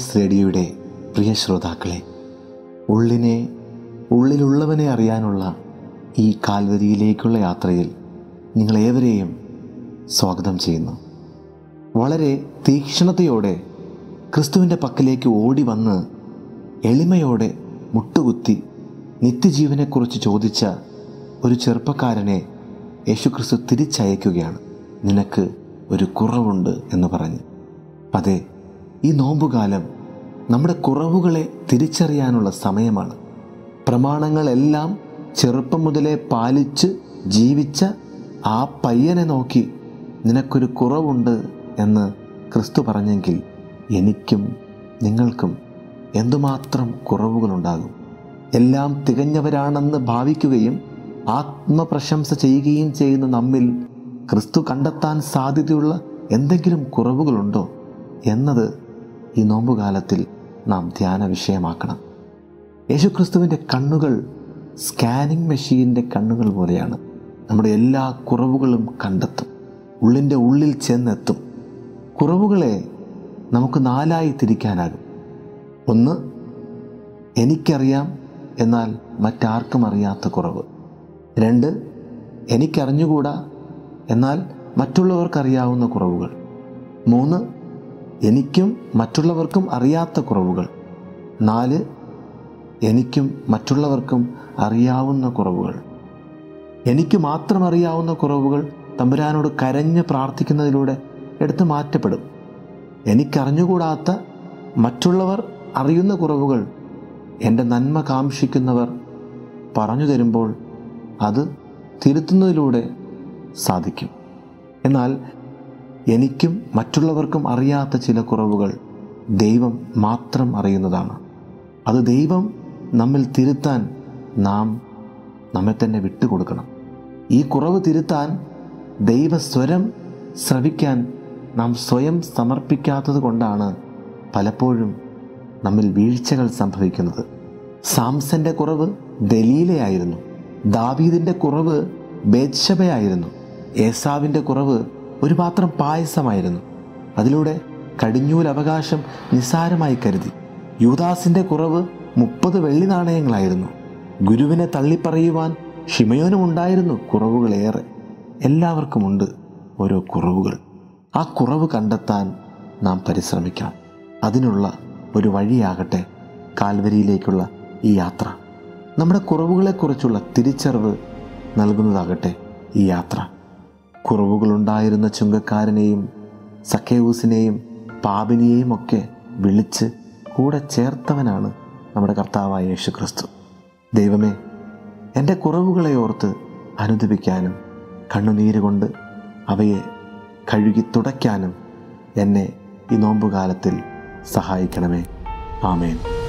piece റേഡിയോയുടെ പ്രിയ ശ്രോതാക്കളെ ഉള്ളിനെ ഉള്ളിലുള്ളവനെ അറിയാനുള്ള ഈ കാൽവരിയിലേക്കുള്ള യാത്രയിൽ നിങ്ങളേവരെയും സ്വാഗതം ചെയ്യുന്നു വളരെ തീക്ഷ്ണതയോടെ ക്രിസ്തുവിൻ്റെ പക്കലേക്ക് ഓടി വന്ന് എളിമയോടെ മുട്ടുകുത്തി നിത്യജീവനെക്കുറിച്ച് ചോദിച്ച ഒരു ചെറുപ്പക്കാരനെ യേശുക്രിസ്തു തിരിച്ചയക്കുകയാണ് നിനക്ക് ഒരു കുറവുണ്ട് എന്ന് പറഞ്ഞ് അതെ ഈ നോമ്പുകാലം നമ്മുടെ കുറവുകളെ തിരിച്ചറിയാനുള്ള സമയമാണ് പ്രമാണങ്ങളെല്ലാം ചെറുപ്പം മുതലേ പാലിച്ച് ജീവിച്ച ആ പയ്യനെ നോക്കി നിനക്കൊരു കുറവുണ്ട് എന്ന് ക്രിസ്തു പറഞ്ഞെങ്കിൽ എനിക്കും നിങ്ങൾക്കും എന്തുമാത്രം കുറവുകളുണ്ടാകും എല്ലാം തികഞ്ഞവരാണെന്ന് ഭാവിക്കുകയും ആത്മപ്രശംസ ചെയ്യുകയും ചെയ്യുന്ന നമ്മിൽ ക്രിസ്തു കണ്ടെത്താൻ സാധ്യതയുള്ള എന്തെങ്കിലും കുറവുകളുണ്ടോ എന്നത് ഈ നോമ്പുകാലത്തിൽ നാം ധ്യാന വിഷയമാക്കണം യേശുക്രിസ്തുവിൻ്റെ കണ്ണുകൾ സ്കാനിങ് മെഷീൻ്റെ കണ്ണുകൾ പോലെയാണ് നമ്മുടെ എല്ലാ കുറവുകളും കണ്ടെത്തും ഉള്ളിൻ്റെ ഉള്ളിൽ ചെന്നെത്തും കുറവുകളെ നമുക്ക് നാലായി തിരിക്കാനാകും ഒന്ന് എനിക്കറിയാം എന്നാൽ മറ്റാർക്കും അറിയാത്ത കുറവ് രണ്ട് എനിക്കറിഞ്ഞുകൂടാ എന്നാൽ മറ്റുള്ളവർക്കറിയാവുന്ന കുറവുകൾ മൂന്ന് എനിക്കും മറ്റുള്ളവർക്കും അറിയാത്ത കുറവുകൾ നാല് എനിക്കും മറ്റുള്ളവർക്കും അറിയാവുന്ന കുറവുകൾ എനിക്ക് മാത്രം അറിയാവുന്ന കുറവുകൾ തമ്പുരാനോട് കരഞ്ഞ് പ്രാർത്ഥിക്കുന്നതിലൂടെ എടുത്തു മാറ്റപ്പെടും എനിക്കറിഞ്ഞുകൂടാത്ത മറ്റുള്ളവർ അറിയുന്ന കുറവുകൾ എൻ്റെ നന്മ കാംക്ഷിക്കുന്നവർ പറഞ്ഞു തരുമ്പോൾ അത് തിരുത്തുന്നതിലൂടെ സാധിക്കും എന്നാൽ എനിക്കും മറ്റുള്ളവർക്കും അറിയാത്ത ചില കുറവുകൾ ദൈവം മാത്രം അറിയുന്നതാണ് അത് ദൈവം നമ്മിൽ തിരുത്താൻ നാം നമ്മെ തന്നെ വിട്ടുകൊടുക്കണം ഈ കുറവ് തിരുത്താൻ ദൈവസ്വരം ശ്രവിക്കാൻ നാം സ്വയം സമർപ്പിക്കാത്തത് കൊണ്ടാണ് പലപ്പോഴും നമ്മിൽ വീഴ്ചകൾ സംഭവിക്കുന്നത് സാംസന്റെ കുറവ് ദലീലയായിരുന്നു ദാവീദിൻ്റെ കുറവ് ബേത്ശബയായിരുന്നു ഏസാവിൻ്റെ കുറവ് ഒരു പാത്രം പായസമായിരുന്നു അതിലൂടെ കടിഞ്ഞൂൽ അവകാശം നിസ്സാരമായി കരുതി യൂദാസിൻ്റെ കുറവ് മുപ്പത് വെള്ളി നാണയങ്ങളായിരുന്നു ഗുരുവിനെ തള്ളിപ്പറയുവാൻ ഷിമയോനും ഉണ്ടായിരുന്നു കുറവുകളേറെ എല്ലാവർക്കുമുണ്ട് ഓരോ കുറവുകൾ ആ കുറവ് കണ്ടെത്താൻ നാം പരിശ്രമിക്കാം അതിനുള്ള ഒരു വഴിയാകട്ടെ കാൽവരിയിലേക്കുള്ള ഈ യാത്ര നമ്മുടെ കുറവുകളെക്കുറിച്ചുള്ള തിരിച്ചറിവ് നൽകുന്നതാകട്ടെ ഈ യാത്ര കുറവുകളുണ്ടായിരുന്ന ചുങ്കക്കാരനെയും സക്കേവൂസിനെയും പാപിനിയെയും ഒക്കെ വിളിച്ച് കൂടെ ചേർത്തവനാണ് നമ്മുടെ കർത്താവായ യേശു ക്രിസ്തു ദൈവമേ എൻ്റെ കുറവുകളെ ഓർത്ത് അനുദപിക്കാനും കണ്ണുനീര് കൊണ്ട് അവയെ കഴുകി തുടയ്ക്കാനും എന്നെ ഈ നോമ്പുകാലത്തിൽ സഹായിക്കണമേ ആമേൻ